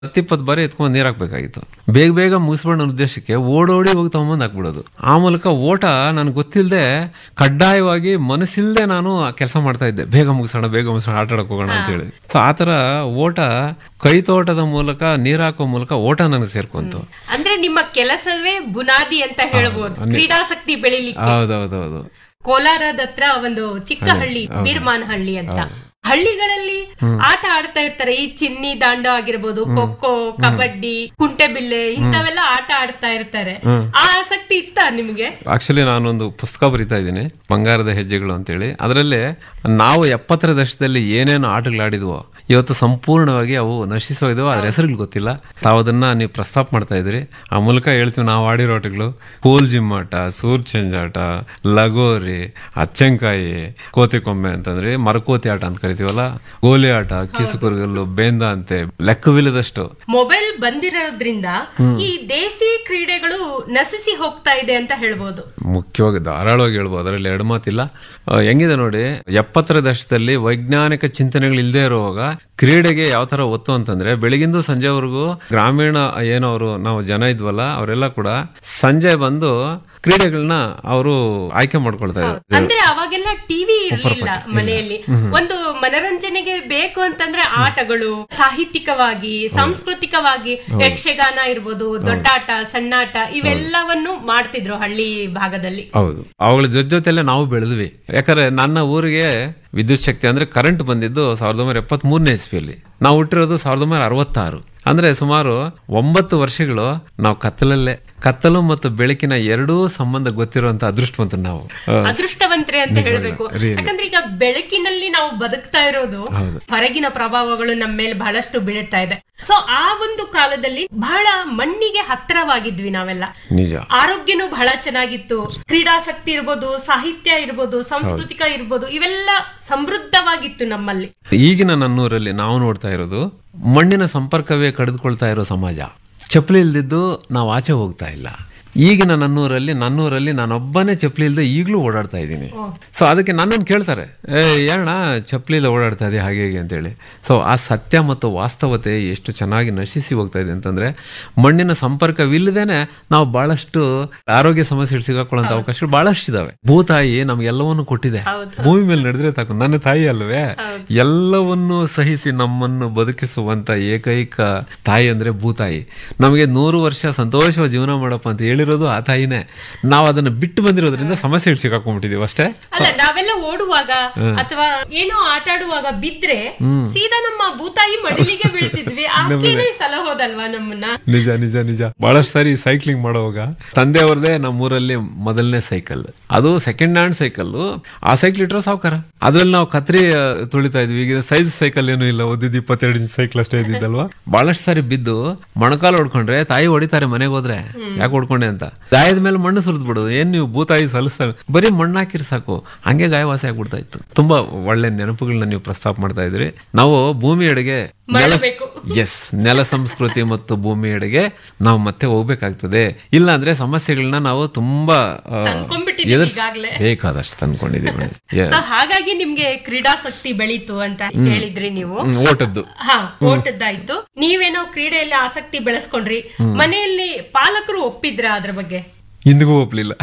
ಹತ್ತಿಪ್ಪತ್ತು ಬಾರಿ ಎತ್ಕೊಂಡು ನೀರ್ ಹಾಕ್ಬೇಕಾಗಿತ್ತು ಬೇಗ ಬೇಗ ಮುಗಿಸ್ಬೇಡ ಅನ್ನೋ ಉದ್ದೇಶಕ್ಕೆ ಓಡೋಡಿ ಹೋಗಿ ತಗೊಂಬಂದು ಹಾಕ್ಬಿಡೋದು ಆ ಮೂಲಕ ಓಟ ನನ್ಗೆ ಗೊತ್ತಿಲ್ಲದೆ ಕಡ್ಡಾಯವಾಗಿ ಮನಸ್ಸಿಲ್ಲದೆ ನಾನು ಕೆಲಸ ಮಾಡ್ತಾ ಇದ್ದೆ ಬೇಗ ಮುಗಿಸೋಣ ಬೇಗ ಮುಗಿಸೋಣ ಆಟ ಆಡಕ್ ಹೋಗೋಣ ಅಂತ ಹೇಳಿ ಸೊ ಆತರ ಓಟ ಕೈ ತೋಟದ ಮೂಲಕ ನೀರ್ ಹಾಕೋ ಮೂಲಕ ಓಟ ನನಗೆ ಸೇರ್ಕೊಂತು ಅಂದ್ರೆ ನಿಮ್ಮ ಕೆಲಸವೇ ಬುನಾದಿ ಅಂತ ಹೇಳ್ಬೋದು ಕ್ರೀಡಾಸಕ್ತಿ ಬೆಳಿಲಿಕ್ಕೆ ಹೌದೌದೌದು ಕೋಲಾರದ ಹತ್ರ ಒಂದು ಚಿಕ್ಕ ಹಳ್ಳಿ ಬೀರ್ಮಾನಹಳ್ಳಿ ಅಂತ ಹಳ್ಳಿಗಳಲ್ಲಿ ಆಟ ಆಡ್ತಾ ಇರ್ತಾರೆ ಈ ಚಿನ್ನಿ ದಾಂಡು ಆಗಿರ್ಬೋದು ಖೋಖೋ ಕಬಡ್ಡಿ ಕುಂಟೆಬಿಲ್ಲೆ ಇಂಥವೆಲ್ಲ ಆಟ ಆಡ್ತಾ ಇರ್ತಾರೆ ಆ ಆಸಕ್ತಿ ಇತ್ತ ನಿಮ್ಗೆ ಆಕ್ಚುಲಿ ನಾನೊಂದು ಪುಸ್ತಕ ಬರಿತಾ ಇದ್ದೀನಿ ಬಂಗಾರದ ಹೆಜ್ಜೆಗಳು ಅಂತೇಳಿ ಅದರಲ್ಲಿ ನಾವು ಎಪ್ಪತ್ತರ ದಶಕದಲ್ಲಿ ಏನೇನು ಆಟಗಳಾಡಿದ್ವೋ ಇವತ್ತು ಸಂಪೂರ್ಣವಾಗಿ ಅವು ನಶಿಸೋಯ್ದವು ಅದ್ರ ಹೆಸರುಗಳು ಗೊತ್ತಿಲ್ಲ ತಾವು ಅದನ್ನ ನೀವು ಪ್ರಸ್ತಾಪ ಮಾಡ್ತಾ ಇದ್ರಿ ಆ ಮೂಲಕ ಹೇಳ್ತೀವಿ ನಾವು ಆಡಿರೋ ಆಟಗಳು ಕೋಲ್ ಜಿಮ್ ಆಟ ಸೂರ್ ಚೆಂಜಾಟ ಲಗೋರಿ ಅಚ್ಚಂಕಾಯಿ ಕೋತಿ ಕೊಂಬೆ ಅಂತಂದ್ರೆ ಮರಕೋತಿ ಆಟ ಅಂತ ಕರಿತೀವಲ್ಲ ಗೋಲಿ ಆಟ ಕಿಸುಕುರುಗಲ್ಲು ಬೇಂದ ಅಂತೆ ಲೆಕ್ಕವಿಲ್ಲದಷ್ಟು ಮೊಬೈಲ್ ಬಂದಿರೋದ್ರಿಂದ ಈ ದೇಸಿ ಕ್ರೀಡೆಗಳು ನಶಿಸಿ ಹೋಗ್ತಾ ಇದೆ ಅಂತ ಹೇಳ್ಬೋದು ಮುಖ್ಯವಾಗಿ ಧಾರಾಳವಾಗಿ ಹೇಳ್ಬೋದು ಅದರಲ್ಲಿ ಎರಡು ಮಾತಿಲ್ಲ ಆ, ಹೆಂಗಿದೆ ನೋಡಿ ಎಪ್ಪತ್ತರ ದಶಕದಲ್ಲಿ ವೈಜ್ಞಾನಿಕ ಚಿಂತನೆಗಳು ಇಲ್ಲದೆ ಇರುವಾಗ ಕ್ರೀಡೆಗೆ ಯಾವ ತರ ಒತ್ತು ಅಂತಂದ್ರೆ ಬೆಳಗಿಂದು ಸಂಜೆವರೆಗೂ ಗ್ರಾಮೀಣ ಏನವರು ನಾವು ಜನ ಇದ್ವಲ್ಲ ಅವರೆಲ್ಲ ಕೂಡ ಸಂಜೆ ಬಂದು ಕ್ರೀಡೆಗಳನ್ನ ಅವರು ಆಯ್ಕೆ ಮಾಡ್ಕೊಳ್ತಾ ಇದ್ರು ಅಂದ್ರೆ ಅವಾಗೆಲ್ಲ ಟಿವಿ ಇರ್ಲಿಲ್ಲ ಮನೆಯಲ್ಲಿ ಒಂದು ಮನರಂಜನೆಗೆ ಬೇಕು ಅಂತಂದ್ರೆ ಆಟಗಳು ಸಾಹಿತ್ಯಿಕವಾಗಿ ಸಾಂಸ್ಕೃತಿಕವಾಗಿ ಯಕ್ಷಗಾನ ಇರ್ಬೋದು ದೊಡ್ಡಾಟ ಸಣ್ಣಾಟ ಇವೆಲ್ಲವನ್ನು ಮಾಡ್ತಿದ್ರು ಹಳ್ಳಿ ಭಾಗದಲ್ಲಿ ಹೌದು ಅವುಗಳ ಜೊತೆ ಜೊತೆಲೆ ನಾವು ಬೆಳೆದ್ವಿ ಯಾಕಂದ್ರೆ ನನ್ನ ಊರಿಗೆ ವಿದ್ಯುತ್ ಶಕ್ತಿ ಅಂದ್ರೆ ಕರೆಂಟ್ ಬಂದಿದ್ದು ಸಾವಿರದ ಒಂಬೈನೂರ ಎಪ್ಪತ್ತ್ ಮೂರನೇ ಇಸ್ವಿಯಲ್ಲಿ ನಾವು ಹುಟ್ಟಿರೋದು ಸಾವಿರದ ಒಂಬೈನೂರ ಅರವತ್ತಾರು ಅಂದ್ರೆ ಸುಮಾರು ಒಂಬತ್ತು ವರ್ಷಗಳು ನಾವು ಕತ್ತಲಲ್ಲೇ ಕತ್ತಲು ಮತ್ತು ಬೆಳಕಿನ ಎರಡೂ ಸಂಬಂಧ ಗೊತ್ತಿರುವಂತ ಅದೃಷ್ಟವಂತ ನಾವು ಆ, ಅದೃಷ್ಟವಂತ್ರೆ ಅಂತ ಹೇಳ್ಬೇಕು really. ಯಾಕಂದ್ರೆ ಈಗ ಬೆಳಕಿನಲ್ಲಿ ನಾವು ಬದುಕ್ತಾ ಇರೋದು ಹೊರಗಿನ ಪ್ರಭಾವಗಳು ನಮ್ಮ ಮೇಲೆ ಬಹಳಷ್ಟು ಬೀಳ್ತಾ ಇದೆ ಸೊ ಆ ಒಂದು ಕಾಲದಲ್ಲಿ ಬಹಳ ಮಣ್ಣಿಗೆ ಹತ್ತಿರವಾಗಿದ್ವಿ ನಾವೆಲ್ಲ ನಿಜ ಆರೋಗ್ಯನೂ ಬಹಳ ಚೆನ್ನಾಗಿತ್ತು ಕ್ರೀಡಾಸಕ್ತಿ ಇರ್ಬೋದು ಸಾಹಿತ್ಯ ಇರ್ಬೋದು ಸಾಂಸ್ಕೃತಿಕ ಇರ್ಬೋದು ಇವೆಲ್ಲ ಸಮೃದ್ಧವಾಗಿತ್ತು ನಮ್ಮಲ್ಲಿ ಈಗಿನ ನನ್ನೂರಲ್ಲಿ ನಾವು ನೋಡ್ತಾ ಇರೋದು ಮಣ್ಣಿನ ಸಂಪರ್ಕವೇ ಕಡಿದುಕೊಳ್ತಾ ಇರೋ ಸಮಾಜ ಚಪ್ಪಲಿ ಇಲ್ದಿದ್ದು ನಾವು ಆಚೆ ಹೋಗ್ತಾ ಇಲ್ಲ ಈಗಿನ ನನ್ನೂರಲ್ಲಿ ನನ್ನೂರಲ್ಲಿ ನಾನೊಬ್ಬನೇ ಚಪ್ಪಲಿ ಇಲ್ಲದೆ ಈಗಲೂ ಓಡಾಡ್ತಾ ಇದ್ದೀನಿ ಸೊ ಅದಕ್ಕೆ ನನ್ನನ್ನು ಕೇಳ್ತಾರೆ ಏ ಏನಣ್ಣ ಚಪ್ಪಲಿ ಇಲ್ಲ ಓಡಾಡ್ತಾ ಇದೆ ಹಾಗೆ ಹೀಗೆ ಅಂತೇಳಿ ಸೊ ಆ ಸತ್ಯ ಮತ್ತು ವಾಸ್ತವತೆ ಎಷ್ಟು ಚೆನ್ನಾಗಿ ನಶಿಸಿ ಹೋಗ್ತಾ ಇದೆ ಅಂತಂದ್ರೆ ಮಣ್ಣಿನ ಸಂಪರ್ಕವಿಲ್ಲದೇನೆ ನಾವು ಬಹಳಷ್ಟು ಆರೋಗ್ಯ ಸಮಸ್ಯೆಗಳು ಸಿಗಾಕೊಳ್ಳುವಂತ ಅವಕಾಶಗಳು ಬಹಳಷ್ಟು ಇದಾವೆ ಭೂತಾಯಿ ನಮ್ಗೆಲ್ಲವನ್ನು ಕೊಟ್ಟಿದೆ ಭೂಮಿ ಮೇಲೆ ನಡೆದ್ರೆ ಸಾಕು ನನ್ನ ತಾಯಿ ಅಲ್ವೇ ಎಲ್ಲವನ್ನೂ ಸಹಿಸಿ ನಮ್ಮನ್ನು ಬದುಕಿಸುವಂತ ಏಕೈಕ ತಾಯಿ ಅಂದ್ರೆ ಭೂತಾಯಿ ನಮಗೆ ನೂರು ವರ್ಷ ಸಂತೋಷವಾಗಿ ಜೀವನ ಮಾಡಪ್ಪ ಅಂತ ಹೇಳಿರೋದು ಆ ತಾಯಿನೇ ನಾವು ಅದನ್ನ ಬಿಟ್ಟು ಬಂದಿರೋದ್ರಿಂದ ಸಮಸ್ಯೆಗಳು ಸಿಕ್ಕಾಕೊಂಡ್ಬಿಟ್ಟಿದೀವಿ ಅಷ್ಟೇ ಅಲ್ಲ ನಾವೆಲ್ಲ ಓಡುವಾಗ ಅಥವಾ ಏನೋ ಆಟ ಆಡುವಾಗ ಬಿದ್ರೆ ಸೀದಾ ನಮ್ಮ ಭೂತಾಯಿ ಮಡಿಲಿಗೆ ಬೀಳ್ತಿದ್ವಿ ಆಕೆನೇ ಸಲಹೋದಲ್ವಾ ನಮ್ಮನ್ನ ನಿಜ ನಿಜ ನಿಜ ಬಹಳಷ್ಟು ಸಾರಿ ಸೈಕ್ಲಿಂಗ್ ಮಾಡುವಾಗ ತಂದೆಯವ್ರದೇ ನಮ್ಮೂರಲ್ಲಿ ಮೊದಲನೇ ಸೈಕಲ್ ಅದು ಸೆಕೆಂಡ್ ಹ್ಯಾಂಡ್ ಸೈಕಲ್ ಆ ಸೈಕಲ್ ಇಟ್ಟರೆ ಸಾವುಕಾರ ಅದ್ರಲ್ಲಿ ನಾವು ಕತ್ರಿ ಆ, ತುಳಿತಾ ಇದ್ವಿ ಈಗ ಸೈಜ್ ಸೈಕಲ್ ಏನು ಇಲ್ಲ ಓದಿದ್ದು ಇಪ್ಪತ್ತೆರಡು ಇಂಚ್ ಸೈಕಲ್ ಅಷ್ಟೇ ಇದ್ದಿದ್ದಲ್ವಾ ಬಹಳಷ್ಟು ಸಾರಿ ಬಿದ್ದು ಮೊಣಕಾಲು ಹೊಡ್ಕೊಂಡ್ರೆ ತಾಯಿ ಹೊಡಿತಾರೆ ಮನೆಗೆ ಹೋದ್ರೆ ಯಾಕೆ ಹೊಡ್ಕೊಂಡೆ ಅಂತ ಗಾಯದ ಮೇಲೆ ಮಣ್ಣು ಸುರಿದ್ ಬಿಡೋದು ಏನ್ ನೀವು ಭೂತಾಯಿ ಸಲ್ಲಿಸ್ತಾರೆ ಬರೀ ಮಣ್ಣು ಹಾಕಿರ್ ಸಾಕು ಹಂಗೆ ಗಾಯವಾಸಿ ಆಗ್ಬಿಡ್ತಾ ಇತ್ತು ತುಂಬಾ ಒಳ್ಳೆ ನೆನಪುಗಳನ್ನ ನೀವು ಪ್ರಸ್ತಾಪ ಮಾಡ್ತಾ ಇದ್ರಿ ನಾವು ಭೂಮಿ ಎಡೆಗೆ ನೆಲ ಮರಳಬೇಕು. ಎಸ್ ನೆಲ ಸಂಸ್ಕೃತಿ ಮತ್ತು ಭೂಮಿ ಎಡೆಗೆ ನಾವು ಮತ್ತೆ ಹೋಗ್ಬೇಕಾಗ್ತದೆ ಇಲ್ಲ ಅಂದ್ರೆ ಸಮಸ್ಯೆಗಳನ್ನ ನಾವು ತುಂಬಾ ಆ, ತಂದ್ಕೊಂಡ್ಬಿಟ್ಟಿದೀವಿ ಎದುರ್ಸ್- ಈಗಾಗ್ಲೇ. ಬೇಕಾದಷ್ಟು ತಂದ್ಕೊಂಡಿದೀವಿ Yes. ಸೊ ಹಾಗಾಗಿ ನಿಮ್ಗೆ ಕ್ರೀಡಾಸಕ್ತಿ ಬೆಳೀತು ಅಂತ ಹೇಳಿದ್ರಿ ನೀವು ಹ್ಮ್, ಓಟದ್ದು ಹಾ ಓಟದ್ದಾಯ್ತು ನೀವೇನೋ ಕ್ರೀಡೆಯಲ್ಲಿ ಆಸಕ್ತಿ ಬೆಳೆಸ್ಕೊಂಡ್ರಿ ಮನೆಯಲ್ಲಿ ಪಾಲಕರು ಒಪ್ಪಿದ್ರ ಅದ್ರ ಬಗ್ಗೆ ಇಂದಿಗೂ ಒಪ್ಲಿಲ್ಲ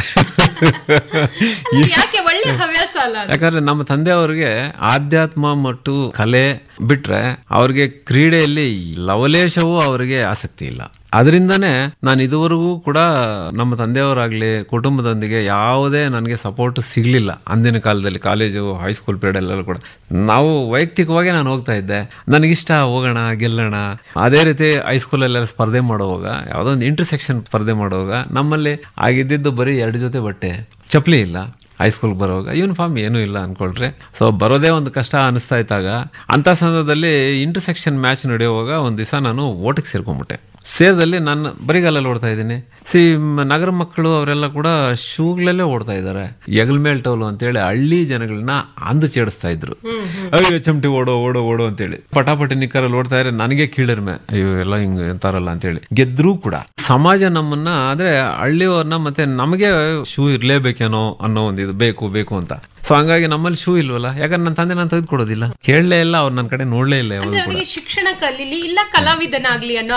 ಅಲ್ಲ, ಯಾಕೆ ಒಳ್ಳೆ ಹವ್ಯಾಸ ಅಲ್ಲ ಅದು? ಯಾಕಂದ್ರೆ ನಮ್ಮ ತಂದೆಯವರಿಗೆ ಆಧ್ಯಾತ್ಮ ಮತ್ತು ಕಲೆ ಬಿಟ್ರೆ ಅವ್ರಿಗೆ ಕ್ರೀಡೆಯಲ್ಲಿ ಲವಲೇಶವೂ ಅವರಿಗೆ ಆಸಕ್ತಿ ಇಲ್ಲ ಅದರಿಂದನೇ ನಾನು ಇದುವರೆಗೂ ಕೂಡ ನಮ್ಮ ತಂದೆಯವರಾಗ್ಲಿ ಕುಟುಂಬದೊಂದಿಗೆ ಯಾವುದೇ ನನಗೆ ಸಪೋರ್ಟ್ ಸಿಗ್ಲಿಲ್ಲ ಅಂದಿನ ಕಾಲದಲ್ಲಿ ಕಾಲೇಜು ಹೈಸ್ಕೂಲ್ ಪೀರಿಯಡ್ ಎಲ್ಲ ಕೂಡ ನಾವು ವೈಯಕ್ತಿಕವಾಗಿ ನಾನು ಹೋಗ್ತಾ ಇದ್ದೆ ನನಗಿಷ್ಟ ಹೋಗೋಣ ಗೆಲ್ಲೋಣ ಅದೇ ರೀತಿ ಹೈಸ್ಕೂಲಲ್ಲೆಲ್ಲ ಸ್ಪರ್ಧೆ ಮಾಡುವಾಗ ಯಾವುದೋ ಒಂದು ಇಂಟರ್ಸೆಕ್ಷನ್ ಸ್ಪರ್ಧೆ ಮಾಡುವಾಗ ನಮ್ಮಲ್ಲಿ ಆಗಿದ್ದಿದ್ದು ಬರೀ ಎರಡು ಜೊತೆ ಬಟ್ಟೆ ಚಪ್ಪಲಿ ಇಲ್ಲ ಹೈಸ್ಕೂಲ್ ಬರುವಾಗ ಯೂನಿಫಾರ್ಮ್ ಏನೂ ಇಲ್ಲ ಅನ್ಕೊಳ್ರಿ ಸೊ ಬರೋದೇ ಒಂದು ಕಷ್ಟ ಅನಿಸ್ತಾ ಇದ್ದಾಗ ಅಂತ ಸಂದರ್ಭದಲ್ಲಿ ಇಂಟರ್ಸೆಕ್ಷನ್ ಮ್ಯಾಚ್ ನಡೆಯುವಾಗ ಒಂದು ದಿವಸ ನಾನು ಓಟಕ್ಕೆ ಸೇರ್ಕೊಂಡ್ಬಿಟ್ಟೆ ಸೇರ್ದಲ್ಲಿ ನಾನು ಬರಿಗಾಲಲ್ಲಿ ಓಡ್ತಾ ಇದ್ದೀನಿ ಸಿ ಮ್, ನಗರ ಮಕ್ಕಳು ಅವರೆಲ್ಲ ಕೂಡ ಶೂಗಳಲ್ಲೇ ಓಡ್ತಾ ಇದ್ದಾರೆ ಎಗಲ್ ಮೇಲ್ ಟೌಲು ಅಂತೇಳಿ ಹಳ್ಳಿ ಜನಗಳನ್ನ ಅಂದು ಚೇಡಿಸ್ತಾ ಇದ್ರು ಅಯ್ಯೋ ಚಮಟಿ ಓಡೋ ಓಡೋ ಓಡೋ ಅಂತೇಳಿ ಪಟಾಪಟಿ ನಿಕ್ಕರಲ್ಲಿ ಓಡ್ತಾ ಇದ್ರೆ ನನಗೆ ಕೀಳಿರ್ಮೆ ಅಯ್ಯೋ ಎಲ್ಲ ಹಿಂಗ್ ಅಂತಾರಲ್ಲ ಅಂತೇಳಿ ಗೆದ್ರೂ ಕೂಡ ಸಮಾಜ ನಮ್ಮನ್ನ ಆದ್ರೆ ಹಳ್ಳಿಯವ್ರನ್ನ ಮತ್ತೆ ನಮಗೆ ಶೂ ಇರ್ಲೇಬೇಕೇನೋ ಅನ್ನೋ ಒಂದು ಇದು ಬೇಕು ಬೇಕು ಅಂತ ಸೊ ಹಂಗಾಗಿ ನಮ್ಮಲ್ಲಿ ಶೂ ಇಲ್ವಲ್ಲ ಯಾಕಂದ್ರೆ ನನ್ನ ತಂದೆ ನಾನು ತೆಗೆದುಕೊಡೋದಿಲ್ಲ ಕೇಳಲೇ ಇಲ್ಲ ಅವ್ರು ನನ್ನ ಕಡೆ ನೋಡ್ಲೇ ಇಲ್ಲ ಯಾವಾಗ ಅಂದ್ರೆ ಅವರಿಗೆ ಶಿಕ್ಷಣ ಕಲೀಲಿ ಇಲ್ಲ ಕಲಾವಿದನಾಗ್ಲಿ ಅನ್ನೋ